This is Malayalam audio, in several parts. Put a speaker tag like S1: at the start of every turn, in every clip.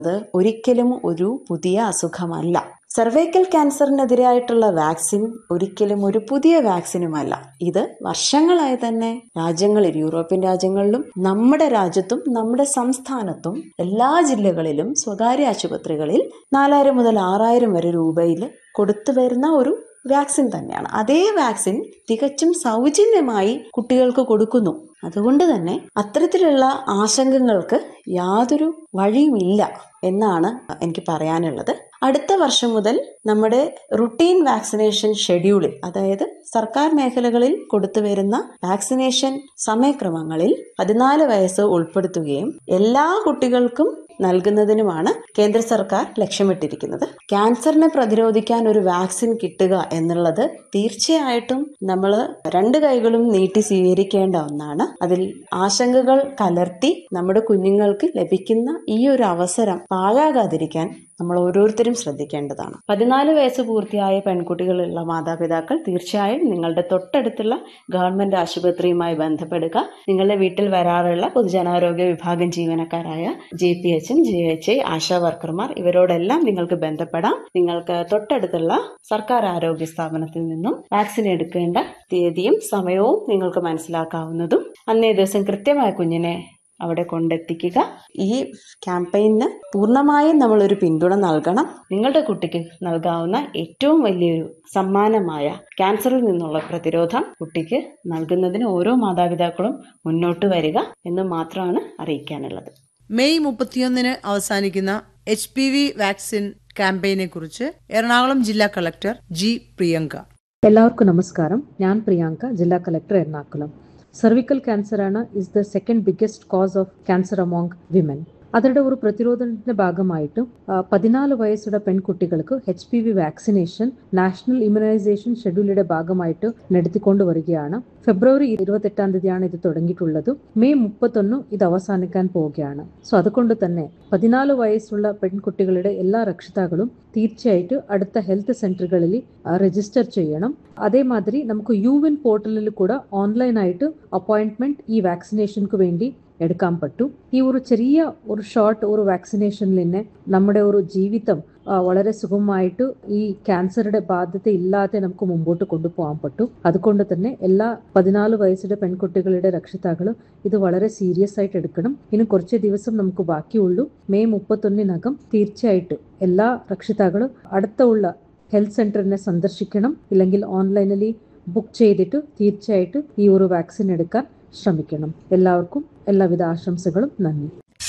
S1: അത് ഒരിക്കലും ഒരു പുതിയ അസുഖമല്ല സർവൈക്കൽ ക്യാൻസറിനെതിരായിട്ടുള്ള വാക്സിൻ ഒരിക്കലും ഒരു പുതിയ വാക്സിനുമല്ല ഇത് വർഷങ്ങളായി തന്നെ രാജ്യങ്ങളിൽ യൂറോപ്യൻ രാജ്യങ്ങളിലും നമ്മുടെ രാജ്യത്തും നമ്മുടെ സംസ്ഥാനത്തും എല്ലാ ജില്ലകളിലും സ്വകാര്യ ആശുപത്രികളിൽ നാലായിരം മുതൽ ആറായിരം വരെ രൂപയിൽ കൊടുത്തു വരുന്ന ഒരു വാക്സിൻ തന്നെയാണ് അതേ വാക്സിൻ തികച്ചും സൗജന്യമായി കുട്ടികൾക്ക് കൊടുക്കുന്നു അതുകൊണ്ട് തന്നെ അത്തരത്തിലുള്ള ആശങ്കകൾക്ക് യാതൊരു വഴിയുമില്ല എന്നാണ് എനിക്ക് പറയാനുള്ളത് അടുത്ത വർഷം മുതൽ നമ്മുടെ റുട്ടീൻ വാക്സിനേഷൻ ഷെഡ്യൂളിൽ അതായത് സർക്കാർ മേഖലകളിൽ കൊടുത്തു വരുന്ന വാക്സിനേഷൻ സമയക്രമങ്ങളിൽ പതിനാല് വയസ്സ് ഉൾപ്പെടുത്തുകയും എല്ലാ കുട്ടികൾക്കും നൽകുന്നതിനുമാണ് കേന്ദ്ര സർക്കാർ ലക്ഷ്യമിട്ടിരിക്കുന്നത് ക്യാൻസറിനെ പ്രതിരോധിക്കാൻ ഒരു വാക്സിൻ കിട്ടുക എന്നുള്ളത് തീർച്ചയായിട്ടും നമ്മൾ രണ്ട് കൈകളും നീട്ടി സ്വീകരിക്കേണ്ട ഒന്നാണ് അതിൽ ആശങ്കകൾ കലർത്തി നമ്മുടെ കുഞ്ഞുങ്ങൾക്ക് ലഭിക്കുന്ന ഈ ഒരു അവസരം പാഴാകാതിരിക്കാൻ നമ്മൾ ഓരോരുത്തരും ശ്രദ്ധിക്കേണ്ടതാണ് പതിനാല് വയസ്സ് പൂർത്തിയായ പെൺകുട്ടികളുള്ള മാതാപിതാക്കൾ തീർച്ചയായും നിങ്ങളുടെ തൊട്ടടുത്തുള്ള ഗവൺമെന്റ് ആശുപത്രിയുമായി ബന്ധപ്പെടുക നിങ്ങളുടെ വീട്ടിൽ വരാറുള്ള പൊതുജനാരോഗ്യ വിഭാഗം ജീവനക്കാരായ ജെ പി എച്ചും ജെ എച്ച് ഐ ആശാ വർക്കർമാർ ഇവരോടെല്ലാം നിങ്ങൾക്ക് ബന്ധപ്പെടാം നിങ്ങൾക്ക് തൊട്ടടുത്തുള്ള സർക്കാർ ആരോഗ്യ സ്ഥാപനത്തിൽ നിന്നും വാക്സിൻ എടുക്കേണ്ട തീയതിയും സമയവും നിങ്ങൾക്ക് മനസ്സിലാക്കാവുന്നതും അന്നേ ദിവസം കൃത്യമായ കുഞ്ഞിനെ അവിടെ കൊണ്ടെത്തിക്കുക ഈ ക്യാമ്പയിന് പൂർണ്ണമായും നമ്മൾ ഒരു പിന്തുണ നൽകണം നിങ്ങളുടെ കുട്ടിക്ക് നൽകാവുന്ന ഏറ്റവും വലിയൊരു സമ്മാനമായ ക്യാൻസറിൽ നിന്നുള്ള പ്രതിരോധം കുട്ടിക്ക് നൽകുന്നതിന് ഓരോ മാതാപിതാക്കളും മുന്നോട്ട് വരിക എന്ന് മാത്രമാണ് അറിയിക്കാനുള്ളത്
S2: മെയ് മുപ്പത്തിയൊന്നിന് അവസാനിക്കുന്ന എച്ച് പി വി വാക്സിൻ ക്യാമ്പയിനെ കുറിച്ച് എറണാകുളം ജില്ലാ കളക്ടർ ജി പ്രിയങ്ക
S3: എല്ലാവർക്കും നമസ്കാരം ഞാൻ പ്രിയാങ്ക ജില്ലാ കളക്ടർ എറണാകുളം സെർവിക്കൽ ക്യാൻസറാണ് is the second biggest cause of cancer among women അതിന്റെ ഒരു പ്രതിരോധത്തിന്റെ ഭാഗമായിട്ട് പതിനാല് വയസ്സുള്ള പെൺകുട്ടികൾക്ക് H P V vaccination national immunisation ഷെഡ്യൂളിന്റെ ഭാഗമായിട്ട് നടത്തിക്കൊണ്ട് വരികയാണ് ഫെബ്രുവരി ഇരുപത്തെട്ടാം തീയതിയാണ് ഇത് തുടങ്ങിയിട്ടുള്ളത് മെയ് മുപ്പത്തൊന്ന് ഇത് അവസാനിക്കാൻ പോവുകയാണ് സോ അതുകൊണ്ട് തന്നെ പതിനാല് വയസ്സുള്ള പെൺകുട്ടികളുടെ എല്ലാ രക്ഷിതാക്കളും തീർച്ചയായിട്ടും അടുത്ത ഹെൽത്ത് സെന്ററുകളിൽ രജിസ്റ്റർ ചെയ്യണം അതേമാതിരി നമുക്ക് യു വിൻ പോർട്ടലിൽ കൂടെ ഓൺലൈനായിട്ട് അപ്പോയിന്റ്മെന്റ് ഈ വാക്സിനേഷൻക്ക് വേണ്ടി എടുക്കാൻ പറ്റും ഈ ഒരു ചെറിയ ഒരു ഷോർട്ട് ഒരു വാക്സിനേഷനിൽ തന്നെ നമ്മുടെ ഒരു ജീവിതം വളരെ സുഗമമായിട്ട് ഈ ക്യാൻസറുടെ ബാധ്യത ഇല്ലാതെ നമുക്ക് മുമ്പോട്ട് കൊണ്ടുപോകാൻ പറ്റും അതുകൊണ്ട് തന്നെ എല്ലാ പതിനാല് വയസ്സിലെ പെൺകുട്ടികളുടെ രക്ഷിതാക്കളും ഇത് വളരെ സീരിയസ് ആയിട്ട് എടുക്കണം ഇനി കുറച്ച് ദിവസം നമുക്ക് ബാക്കിയുള്ളൂ മെയ് മുപ്പത്തൊന്നിനകം തീർച്ചയായിട്ടും എല്ലാ രക്ഷിതാക്കളും അടുത്തുള്ള ഹെൽത്ത് സെന്ററിനെ സന്ദർശിക്കണം ഇല്ലെങ്കിൽ ഓൺലൈനിൽ ബുക്ക് ചെയ്തിട്ട് തീർച്ചയായിട്ടും ഈ ഒരു വാക്സിൻ എടുക്കാൻ ശ്രമിക്കണം എല്ലാവർക്കും എല്ലാവിധ ആശംസകളും നന്ദി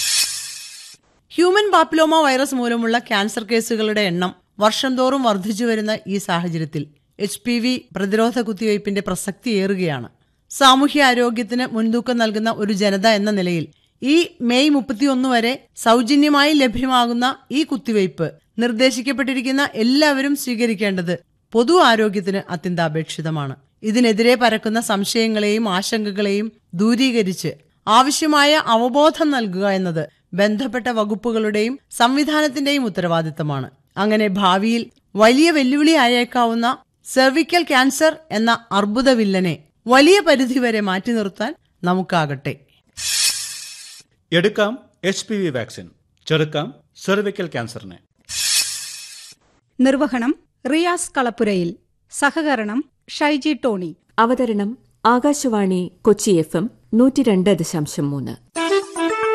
S2: ഹ്യൂമൻ പാപ്പിലോമ വൈറസ് മൂലമുള്ള ക്യാൻസർ കേസുകളുടെ എണ്ണം വർഷം തോറും വർദ്ധിച്ചു വരുന്ന ഈ സാഹചര്യത്തിൽ എച്ച് പി വി പ്രതിരോധ കുത്തിവയ്പ്പിന്റെ പ്രസക്തി ഏറുകയാണ് സാമൂഹ്യ ആരോഗ്യത്തിന് മുൻതൂക്കം നൽകുന്ന ഒരു ജനത എന്ന നിലയിൽ ഈ മെയ് മുപ്പത്തിയൊന്ന് വരെ സൗജന്യമായി ലഭ്യമാകുന്ന ഈ കുത്തിവയ്പ് നിർദ്ദേശിക്കപ്പെട്ടിരിക്കുന്ന എല്ലാവരും സ്വീകരിക്കേണ്ടത് പൊതു ആരോഗ്യത്തിന് അത്യന്താപേക്ഷിതമാണ് ഇതിനെതിരെ പരക്കുന്ന സംശയങ്ങളെയും ആശങ്കകളെയും ദൂരീകരിച്ച് ആവശ്യമായ അവബോധം നൽകുക എന്നത് ബന്ധപ്പെട്ട വകുപ്പുകളുടെയും സംവിധാനത്തിന്റെയും ഉത്തരവാദിത്തമാണ് അങ്ങനെ ഭാവിയിൽ വലിയ വെല്ലുവിളി ആയേക്കാവുന്ന സെർവിക്കൽ ക്യാൻസർ എന്ന അർബുദവില്ലനെ വലിയ പരിധിവരെ മാറ്റി നിർത്താൻ നമുക്കാകട്ടെ
S4: എടുക്കാം എച്ച് പി വി വാക്സിൻ ചെറുക്കാം സെർവിക്കൽ ക്യാൻസറിനെ
S5: നിർവഹണം റിയാസ് കളപ്പുരയിൽ സഹകരണം ഷൈജി ടോണി
S6: അവതരണം ആകാശവാണി കൊച്ചി എഫ് എം നൂറ്റി രണ്ട് ദശാംശം മൂന്ന്